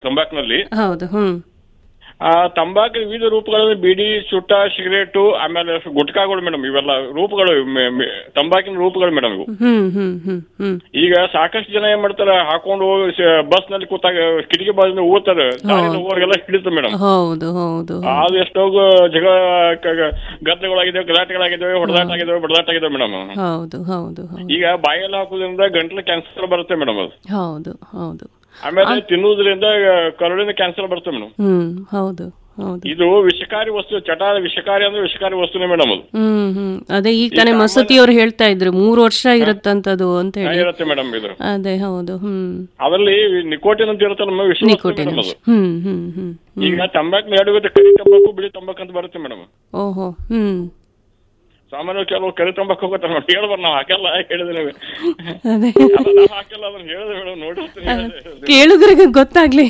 ತಂಬಾಕಿನಲ್ಲಿ ಹೌದು ಹ್ಮ್ ಆ ತಂಬಾಕು ವಿವಿಧ ರೂಪಗಳಲ್ಲಿ ಬೀಡಿ ಸುಟ್ಟ ಸಿಗರೇಟು ಆಮೇಲೆ ಗುಟ್ಕಾಗಳು ಮೇಡಮ್ ಇವೆಲ್ಲ ರೂಪಗಳು ಮೆ- ಮೆ- ತಂಬಾಕಿನ ರೂಪಗಳು ಮೇಡಮ್ ಇವು ಹ್ಮ್ ಹ್ಮ್ ಹ್ಮ್ ಹ್ಮ್ ಈಗ ಸಾಕಷ್ಟು ಜನ ಏನ್ ಮಾಡ್ತಾರೆ ಹಾಕೊಂಡು ಬಸ್ ನಲ್ಲಿ ಕೂತಾಗ ಕಿಟಕಿ ಬಾಜಿಂದ ಊದ್ತಾರೆ ದಾರಿಯಲ್ಲಿ ಹೋಗೋರಿಗೆಲ್ಲ ಹಿಡಿತು ಮೇಡಮ್ ಹೌದು ಹೌದು ಅದು ಎಷ್ಟೋ ಜಗಳ ಕ- ಗದ್ದೆಗಳಾಗಿದ್ದಾವೆ ಗಲಾಟೆಗಳಾಗಿದ್ದಾವೆ ಹೊಡೆದಾಟ ಆಗಿದ್ದಾವೆ ಬಡದಾಟ ಆಗಿದ್ದಾವೆ ಮೇಡಮ್ ಹೌದು ಹೌದು ಹೌದು ಈಗ ಬಾಯಲ್ಲಿ ಹಾಕೋದ್ರಿಂದ ಗಂಟ್ಲು ಕ್ಯಾನ್ಸರ್ ಬರುತ್ತೆ ಮೇಡಮ್ ಅದು ಹೌದು ಹೌದು ಆಮೇಲೆ ತಿನ್ನುವುದರಿಂದ ಕರುಳಿನ ಕ್ಯಾನ್ಸರ್ ಬರುತ್ತೆ ಮೇಡಮ್ ಹ್ಮ್ ಹೌದು ಹೌದು ಇದು ವಿಷಕಾರಿ ವಸ್ತು ಚಟ ವಿಷಕಾರಿ ಅಂದ್ರೆ ವಿಷಕಾರಿ ವಸ್ತುನೇ ಮೇಡಮ್ ಅದು ಹ್ಮ್ ಹ್ಮ್ ಅದೇ ಈಗ ತಾನೇ ಮಸೂತಿಯವ್ರು ಹೇಳ್ತಾ ಇದ್ರು ಮೂರು ವರ್ಷ ಇರುತ್ತಂತದು ಅಂತ ಹೇಳಿ ಇರುತ್ತೆ ಮೇಡಮ್ ಇದು ಅದೇ ಹೌದು ಹ್ಮ್ ಅದರಲ್ಲಿ ನಿಕೋಟಿನ್ ಅಂತ ಇರುತ್ತೆ ನಮ್ಮ ವಿಷ ವಸ್ತು ನಿಕೋಟಿನ್ ಮೇಡಮ್ ಅದು ಹ್ಮ್ ಹ್ಮ್ ಹ್ಮ್ ಈಗ ತಂಬಾಕು ಎರಡು ಗೊತ್ತೆ ಕರಿ ತಂಬಾಕು ಬಿಳಿ ತಂಬಾಕು ಅಂತ ಬರುತ್ತೆ ಮೇಡಮ್ ಓಹೋ ಹ್ಮ್ ಸಾಮಾನ್ಯ ಕೆಲವು ಕರಿ ತಂಬಾಕು ಹೋಗುತ್ತೆ ಮೇಡಮ್ ಹೇಳ್ಬಾರ ನಾವು ಹಾಕಲ್ಲ ಹೇಳಿದ್ರೆ ಅದೇ ನಾವು ಹಾಕಲ್ಲ ಅದನ್ನ ಹೇಳಿದೆ ಮೇಡಮ್ ನೋಡಿರ್ತೀನಿ ಕೇಳುಗ್ರಿಗೆ ಗೊತ್ತಾಗ್ಲಿ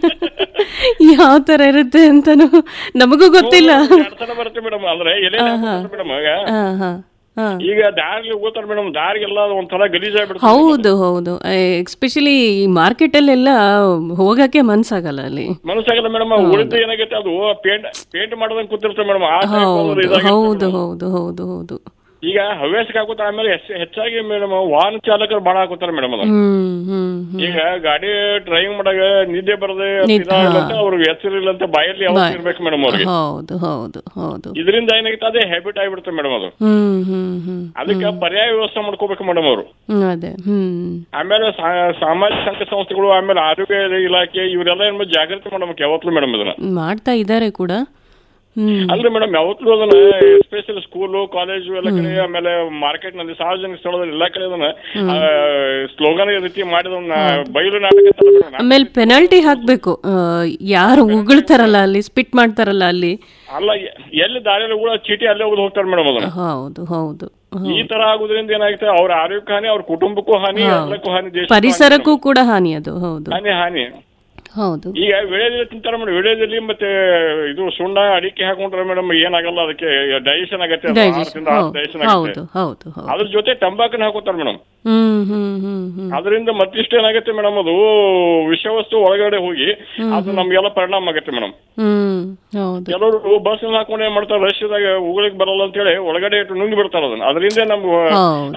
ಯಾವ ತರ ಇರುತ್ತೆ ಅಂತಾನು ನಮಗೂ ಗೊತ್ತಿಲ್ಲ ಎರಡು ಸಲ ಬರುತ್ತೆ ಮೇಡಮ್ ಅಂದ್ರೆ ಎಲೆ ಮೇಡಮ್ ಈಗ ಹಾ ಹಾ ಹಾ ಈಗ ದಾರಿಗೆ ಹೋಗ್ತಾರೆ ಮೇಡಮ್ ದಾರಿಗೆಲ್ಲ ಒಂಥರ ಗಲೀಜಾಗ್ಬಿಡುತ್ತೆ ಹೌದು ಹೌದು ಎಕ್ಸ್ಪೆಷಲಿ ಈ ಮಾರ್ಕೆಟಲ್ಲೆಲ್ಲ ಹೋಗಕ್ಕೆ ಮನ್ಸಾಗಲ್ಲ ಅಲ್ಲಿ ಮನಸ್ಸಾಗಲ್ಲ ಮೇಡಮ್ ಉಳಿದು ಏನಾಗೈತೆ ಅದು ಪೇಂಟ್ ಪೇಂಟ್ ಮಾಡೋದಂಗ್ ಕೂತಿರುತ್ತೆ ಮೇಡಮ್ ಆ type ಹೌದು ಅದು ಇದಾಗಿರುತ್ತೆ ಹೌದು madam. ಹೌದು ಹೌದು ಹೌದು ಈಗ ಹವ್ಯಾಸಕ್ಕೆ ಹಾಕೋತಾರೆ ಆಮೇಲೆ ಹೆಚ್ಚ್- ಹೆಚ್ಚಾಗಿ ಮೇಡಮ್ ವಾಹನ ಚಾಲಕರು ಬಹಳ ಹಾಕೋತಾರೆ ಮೇಡಮ್ ಅದು ಹ್ಮ್ ಹ್ಮ್ ಹ್ಮ್ ಈಗ ಗಾಡಿ ಡ್ರೈವಿಂಗ್ ಮಾಡಾಗ ನಿದ್ದೆ ಬರದೆ ನಿದ್ದೆ, ಅಂತ ಅವ್ರಿಗೆ ಹೆಸರಿಲ್ಲ ಅಂತ ಬಾಯಲ್ಲಿ ಯಾವತ್ತು ಇರ್ಬೇಕು ಮೇಡಮ್ ಅವ್ರಿಗೆ ಹೌದು ಹೌದು ಹೌದು ಇದರಿಂದ ಏನಾಗುತ್ತೆ ಅದೇ ಹ್ಯಾಬಿಟ್ ಆಗಿಬಿಡುತ್ತೆ ಮೇಡಮ್ ಅದು ಹ್ಮ್ ಹ್ಮ್ ಹ್ಮ್ ಅದಕ್ಕೆ ಪರ್ಯಾಯ ವ್ಯವಸ್ಥೆ ಮಾಡ್ಕೋಬೇಕು ಮೇಡಮ್ ಅವರು ಹ್ಮ್, ಅದೇ ಹ್ಮ್ ಆಮೇಲೆ ಸಾ- ಸಾಮಾಜಿಕ ಸಂಘ ಸಂಸ್ಥೆಗಳು ಆಮೇಲೆ ಆರೋಗ್ಯ ಇಲಾಖೆ ಇವರೆಲ್ಲ ಏನ್ ಮಾಡ್ಬೇಕು, ಜಾಗೃತಿ ಮಾಡ್ಬೇಕು ಯಾವತ್ತೂ ಮೇಡಮ್ ಇದನ್ನ ಮಾಡ್ತಾ ಇದ್ದಾರೆ ಕೂಡ ಹ್ಮ್ ಅಲ್ರಿ ಮೇಡಮ್ ಯಾವತ್ತೂ ಅದನ್ನ ಎಸ್ಪೆಷಲಿ ಸ್ಕೂಲು ಕಾಲೇಜು ಎಲ್ಲ ಕಡೆ ಆಮೇಲೆ ಮಾರ್ಕೆಟ್ ನಲ್ಲಿ ಸಾರ್ವಜನಿಕ ಸ್ಥಳದಲ್ಲಿ ಎಲ್ಲಾ ಕಡೆ ಅದನ್ನ ಸ್ಲೋಗನ್ ರೀತಿ ಮಾಡಿದವನ್ನ ಬಯಲು ನಾಟಕ ಅಂತ ಅಲ್ಲ madam. ಆಮೇಲೆ ಪೆನಾಲ್ಟಿ ಹಾಕ್ಬೇಕು ಆ, ಯಾರು ಉಗುಳ್ತಾರಲ್ಲ ಅಲ್ಲಿ ಸ್ಪಿಟ್ ಮಾಡ್ತಾರಲ್ಲ ಅಲ್ಲಿ ಅಲ್ಲ ಎ- ಎಲ್ಲಿ ದಾರಿಯಲ್ಲಿ ಕೂಡ ಚೀಟಿ ಅಲ್ಲೇ ಹೋಗಿ ಹೋಗ್ತಾರೆ ಮೇಡಮ್ ಅದನ್ನ ಹೌದು ಹೌದು ಈ ತರ ಆಗುದ್ರಿಂದ ಏನಾಗುತ್ತೆ ಅವ್ರ ಆರೋಗ್ಯಕ್ಕೆ ಹಾನಿ ಅವ್ರ ಕುಟುಂಬಕ್ಕೂ ಹಾನಿ ಎಲ್ಲಕ್ಕೂ ಹಾನಿ ದೇಶ ಪರಿಸರಕ್ಕೂ ಕೂಡ ಹಾನಿ ಅದು ಹೌದು ಹಾನಿ ಹಾನಿ ಹೌದು ಈಗ ವಿಳೆದೆಲೆ ತಿಂತಾರ ಮೇಡಮ್ ವಿಳೆದಲ್ಲಿ ಮತ್ತೆ ಇದು ಸುಣ್ಣ ಅಡಿಕೆ ಹಾಕೊಂಡ್ರೆ ಮೇಡಮ್ ಏನಾಗಲ್ಲ ಅದಕ್ಕೆ ಡೈಜೆಷನ್ ಆಗತ್ತೆ ಅದು ಡೈಜೆಷನ್ ಆಹಾರದಿಂದ ಡೈಜೆಷನ್ ಆಗುತ್ತೆ ಹೌದು ಹೌದು ಹೌದು ಅದ್ರ ಜೊತೆ ತಂಬಾಕನ್ನ ಹಾಕೋತಾರ ಮೇಡಮ್ ಹ್ಮ್ ಹ್ಮ್ ಹ್ಮ್ ಹ್ಮ್ ಅದರಿಂದ ಮತ್ತಿಷ್ಟು ಏನಾಗುತ್ತೆ ಮೇಡಮ್ ಅದು ವಿಷವಸ್ತು ಒಳಗಡೆ ಹೋಗಿ ಅದು ನಮ್ಗೆಲ್ಲ ಪರಿಣಾಮ ಆಗುತ್ತೆ ಮೇಡಮ್ ಹ್ಮ್ ಹೌದು ಕೆಲವರು ಬಸ್ ಹಾಕೊಂಡು ಏನ್ ಮಾಡ್ತಾರೆ ರಶ್ಯದಾಗ ಉಗುಳಿಗೆ ಬರಲ್ಲ ಅಂತ ಹೇಳಿ ಒಳಗಡೆ ಇಟ್ಟು ನುಂಗಿ ಬಿಡ್ತಾರ ಅದನ್ನ ಅದರಿಂದ ನಮ್ಗೆ ಹೌದು.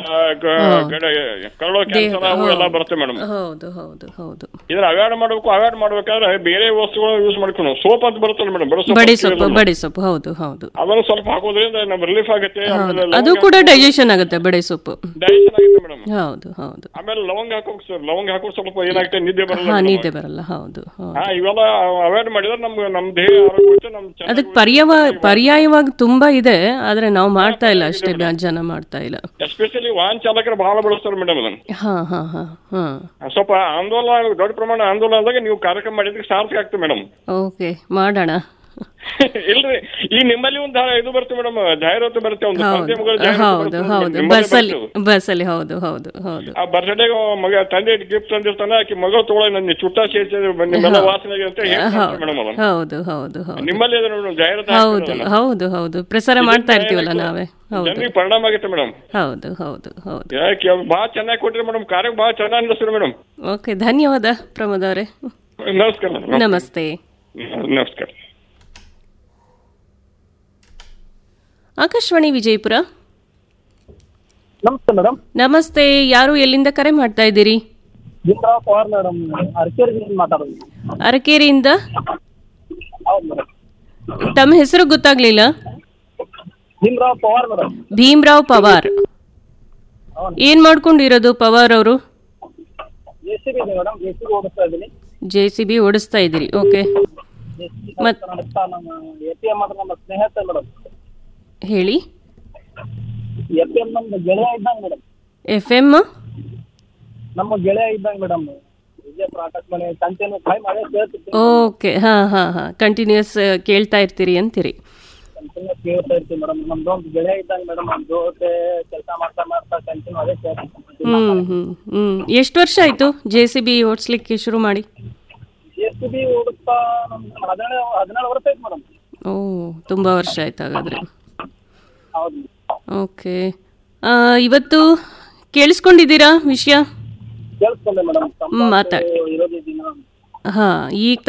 ಕರಳೋ ಕ್ಯಾನ್ಸರ್ ಅವು ಎಲ್ಲ ಬರುತ್ತೆ ಮೇಡಮ್ ಹೌದು ಹೌದು ಹೌದು ಇದನ್ನ ಅವಾಯ್ಡ್ ಮಾಡಬೇಕು ಅವಾಯ್ಡ್ ಮಾಡ್ಬೇಕಾದ್ರೆ ಬೇರೆ ವಸ್ತುಗಳನ್ನ ಯೂಸ್ ಮಾಡ್ಕೊಂಡು ಸೋಪ್ ಅಂತ ಬರುತ್ತಲ್ಲ ಮೇಡಮ್ ಬರೋ ಬಡಿ ಸೋಪ್ ಸೊಪ್ಪು ಬಡಿ ಸೊಪ್ಪು ಹೌದು ಹೌದು ಅದನ್ನು ಸ್ವಲ್ಪ ಹಾಕೋದ್ರಿಂದ ನಮ್ಗೆ ರಿಲೀಫ್ ಆಗುತ್ತೆ ಆಮೇಲೆ ಅದು ಕೂಡ ಡೈಜೆಷನ್ ಆಗುತ್ತೆ ಬಡಿ ಸೊಪ್ಪು ಡೈಜೆಷನ್ ಆಗುತ್ತೆ ಮೇಡಮ್ ಹೌದು ಹೌದು ಆಮೇಲೆ ಲವಂಗ ಹಾಕೋಕ್ ಸರ್ ಲವಂಗ ಹಾಕೋಕ್ ಸ್ವಲ್ಪ ಏನಾಗುತ್ತೆ ನಿದ್ದೆ ಬರಲ್ಲ ಹಾ madam. ನಿದ್ದೆ ಬರಲ್ಲ ಹೌದು ಹೌದು ಹಾ ಇವೆಲ್ಲ ಅವಾಯ್ಡ್ ಮಾಡಿದ್ರೆ ನಮ್ಗೆ ನಮ್ ದೇಹ ಆರೋಗ್ಯ ಉಳಿಯುತ್ತೆ, ನಮ್ ಚೆನ್ನಾಗಿ ಅದಕ್ಕೆ ಪರ್ಯಾವ ಪರ್ಯಾಯವಾಗಿ ತುಂಬಾ ಇದೆ ಆದ್ರೆ ನಾವು ಮಾಡ್ತಾ ಇಲ್ಲ ಅಷ್ಟೇ ಜನ ಮಾಡ್ತಾ ಇಲ್ಲ ಎಸ್ಪೆಷಲಿ ವಾಹನ ಚಾಲಕರು ಬಹಳ ಬಳಸ್ತಾರೆ ಮೇಡಮ್ ಅದನ್ನ ಹಾ ಹಾ ಹಾ ಹಾ ಸ್ವಲ್ಪ ಆಂದೋಲನ ದೊಡ್ಡ ಪ್ರಮಾಣ ಆಂದೋಲನದಾಗ ನೀವು ಕಾರ್ಯಕ್ರಮ ಮಾಡಿದ್ರೆ ಸಾರ್ಥಕ ಆಗ್ತದೆ ಮೇಡಮ್ ಓಕೆ ಮಾಡೋಣ ಇಲ್ರಿ ಈ ನಿಮ್ಮಲ್ಲಿ ಒಂದು ಇದು ಬರುತ್ತೆ ಮೇಡಮ್ ಜಾಹೀರಾತು ಬರುತ್ತೆ ಒಂದು ಮಾಧ್ಯಮಗಳ ಜಾಹೀರಾತು ಹೌದು ಬರುತ್ತೆ ಹೌದು ನಿಮ್ಮಲ್ಲೇ ಬಸ್ಸಲ್ಲಿ ಬರುತ್ತೆ ಅದು. ಬಸ್ಸಲ್ಲಿ ಹೌದು ಹೌದು ಹೌದು ಆ ಬರ್ತ್ಡೇಗೆ ಮಗ ತಂದೆ ಗಿಫ್ಟ್ ತಂದಿರ್ತಾನೆ ಆಕಿ ಮಗಳು ತಗೊಳ್ಳಿ ನನ್ನ ಚುಟ್ಟ ಸೇರಿಸಿದ್ರೆ ನಿಮ್ಮೆಲ್ಲ ವಾಸನೆ ಅಂತ ಮೇಡಮ್ ಅದನ್ನ ಹೌದು ಹೌದು ಹೌದು ನಿಮ್ಮಲ್ಲಿ ಇದೆ ನೋಡಿ ಜಾಹೀರಾತು ಹೌದು ಹೌದು ಹೌದು ಪ್ರಸಾರ ಮಾಡ್ತಾ ಇರ್ತೀವಲ್ಲ ನಾವೇ ಹೌದು ಜನರಿಗೆ ಪರಿಣಾಮ ಆಗುತ್ತೆ ಮೇಡಮ್ ಹೌದು ಹೌದು ಹೌದು ಯಾಕೆ ಅವ್ರು ಭಾಳ ಚೆನ್ನಾಗಿ ಕೊಟ್ರಿ ಮೇಡಮ್ ಕಾರ್ಯ ಭಾಳ ಚೆನ್ನಾಗಿ ಅನಿಸ್ತಾರೆ ಮೇಡಮ್ ಓಕೆ ಧನ್ಯವಾದ ಪ್ರಮೋದ್ ಅವರೇ ನಮಸ್ಕಾರ ಮೇಡಮ್ ನಮಸ್ತೆ ನಮಸ್ಕಾರ ಆಕಾಶವಾಣಿ ವಿಜಯಪುರ ನಮಸ್ತೆ ಮೇಡಮ್ ನಮಸ್ತೆ ಯಾರು ಎಲ್ಲಿಂದ ಕರೆ ಮಾಡ್ತಾ ಇದ್ದೀರಿ ಭೀಮರಾವ್ ಪವಾರ್ ಮೇಡಮ್ ಅರಕೇರಿಯಿಂದ ಮಾತಾಡೋದು ಅರಕೇರಿಯಿಂದ ಹೌದು ಮೇಡಮ್ ತಮ್ಮ ಹೆಸರು ಗೊತ್ತಾಗ್ಲಿಲ್ಲ ಭೀಮರಾವ್ ಪವಾರ್ ಮೇಡಮ್ ಭೀಮ್ರಾವ್ ಪವಾರ್ ಏನ್ ಮಾಡ್ಕೊಂಡಿರೋದು ಪವಾರ್ ಅವರು ಎ ಸಿ ಬಿ ಇದೆ ಮೇಡಮ್ ಎ ಸಿ ಬಿ ಓಡಿಸ್ತಾ ಇದ್ದೀನಿ ಜೆ ಸಿ ಬಿ ಓಡಿಸ್ತಾ ಇದ್ದೀರಿ ಓಕೆ ಎ ಸಿ ಮತ್- ನಡೆಸ್ತಾ ನಮ್ಮ ಎ ಪಿ ಎಂ ಮಾತ್ರ ನಮ್ಮ ಸ್ನೇಹಿತ ಮೇಡಮ್ ಹೇಳಿ ಎ ಪಿ ಎಂ ನಮ್ದು ಗೆಳೆಯ ಇದ್ದಂಗೆ ಮೇಡಮ್ ಎಫ್ ಎಮ್ ನಮ್ಮ ಗೆಳೆಯ ಇದ್ದಂಗೆ madam Vijayapura Akashvani continue time ಅದೇ ಕೇಳ್ತಿರ್ತೀನಿ ಓಕೆ ಹಾ ಹಾ ಹಾ ಕಂಟಿನ್ಯೂಸ್ ಕೇಳ್ತಾ ಇರ್ತೀರಿ ಅಂತೀರಿ ಕಂಟಿನ್ಯೂ ಕೇಳ್ತಾ ಇರ್ತೀವಿ ಮೇಡಮ್ ನಮ್ದು ಒಂದು ಗೆಳೆಯ ಇದ್ದಂಗೆ ಮೇಡಮ್ ನಮ್ಮ ಜೊತೆ ಕೆಲಸ ಮಾಡ್ತಾ ಮಾಡ್ತಾ ಕಂಟಿನ್ಯೂ ಅದೇ ಕೇಳ್ತಿರ್ತೀನಿ ಹ್ಮ್ ಹ್ಮ್ ಹ್ಮ್ ಎಷ್ಟು ವರ್ಷ ಆಯ್ತು ಜೆ ಸಿ ಬಿ ಓಡಿಸ್ಲಿಕ್ಕೆ ಶುರು ಮಾಡಿ ಎ ಸಿ ಬಿ ಓಡಿಸ್ತಾ ನಮ್ದು ಹದಿನೇಳು ಹದಿನೇಳು ವರ್ಷ ಆಯ್ತು ಮೇಡಮ್ ಓ ತುಂಬಾ ವರ್ಷ ಆಯ್ತು ಹಾಗಾದ್ರೆ ಹೌದು ಓಕೆ ಇವತ್ತು ಕೇಳಿಸ್ಕೊಂಡಿದ್ದೀರಾ ವಿಷಯ ಕೇಳಿಸ್ಕೊಂಡೆ ಮೇಡಮ್ ಮಾತಾಡಿ ಇರೋದೇ ದಿನ ಹಾ ಈಗ